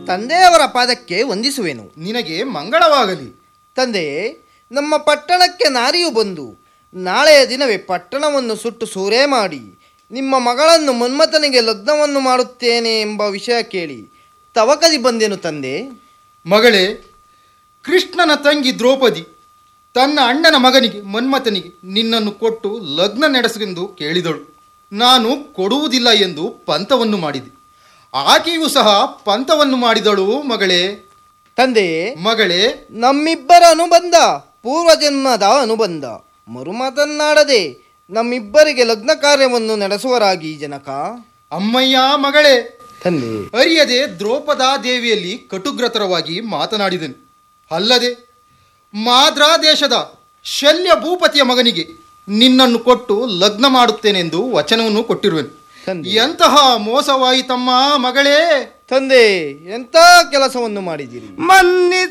ತಂದೆಯವರ ಪಾದಕ್ಕೆ ವಂದಿಸುವೆನು ನಿನಗೆ ಮಂಗಳವಾಗಲಿ ತಂದೆ ನಮ್ಮ ಪಟ್ಟಣಕ್ಕೆ ನಾರಿಯು ಬಂದು ನಾಳೆಯ ದಿನವೇ ಪಟ್ಟಣವನ್ನು ಸುಟ್ಟು ಸೂರೆ ಮಾಡಿ ನಿಮ್ಮ ಮಗಳನ್ನು ಮನ್ಮಥನಿಗೆ ಲಗ್ನವನ್ನು ಮಾಡುತ್ತೇನೆ ಎಂಬ ವಿಷಯ ಕೇಳಿ ತವಕದಿ ಬಂದೆನು ತಂದೆ ಮಗಳೇ ಕೃಷ್ಣನ ತಂಗಿ ದ್ರೌಪದಿ ತನ್ನ ಅಣ್ಣನ ಮಗನಿಗೆ ಮನ್ಮಥನಿಗೆ ನಿನ್ನನ್ನು ಕೊಟ್ಟು ಲಗ್ನ ನಡೆಸೆಂದು ಕೇಳಿದಳು ನಾನು ಕೊಡುವುದಿಲ್ಲ ಎಂದು ಪಂತವನ್ನು ಮಾಡಿದೆ ಆಕೆಯೂ ಸಹ ಪಂತವನ್ನು ಮಾಡಿದಳು ಮಗಳೇ ತಂದೆ ಮಗಳೇ ನಮ್ಮಿಬ್ಬರ ಅನುಬಂಧ ಪೂರ್ವಜನ್ಮದ ಅನುಬಂಧ ಮರು ಮಾತನ್ನಾಡದೆ ನಮ್ಮಿಬ್ಬರಿಗೆ ಲಗ್ನ ಕಾರ್ಯವನ್ನು ನಡೆಸುವರಾಗಿ ಜನಕ ಅಮ್ಮಯ್ಯ ಮಗಳೇ ತಂದೆ ಅರಿಯದೆ ದ್ರೌಪದಾ ದೇವಿಯಲ್ಲಿ ಕಟುಗ್ರತರವಾಗಿ ಮಾತನಾಡಿದನು ಅಲ್ಲದೆ ಮಾದ್ರಾ ದೇಶದ ಶಲ್ಯ ಭೂಪತಿಯ ಮಗನಿಗೆ ನಿನ್ನನ್ನು ಕೊಟ್ಟು ಲಗ್ನ ಮಾಡುತ್ತೇನೆಂದು ವಚನವನ್ನು ಕೊಟ್ಟಿರುವೆನು ತಂದೆ. ಎಂತಹ ಮೋಸವಾಯಿತಮ್ಮ ಮಗಳೇ ತಂದೆ ಎಂಥ ಕೆಲಸವನ್ನು ಮಾಡಿದಿರಿ ಮನ್ನಿ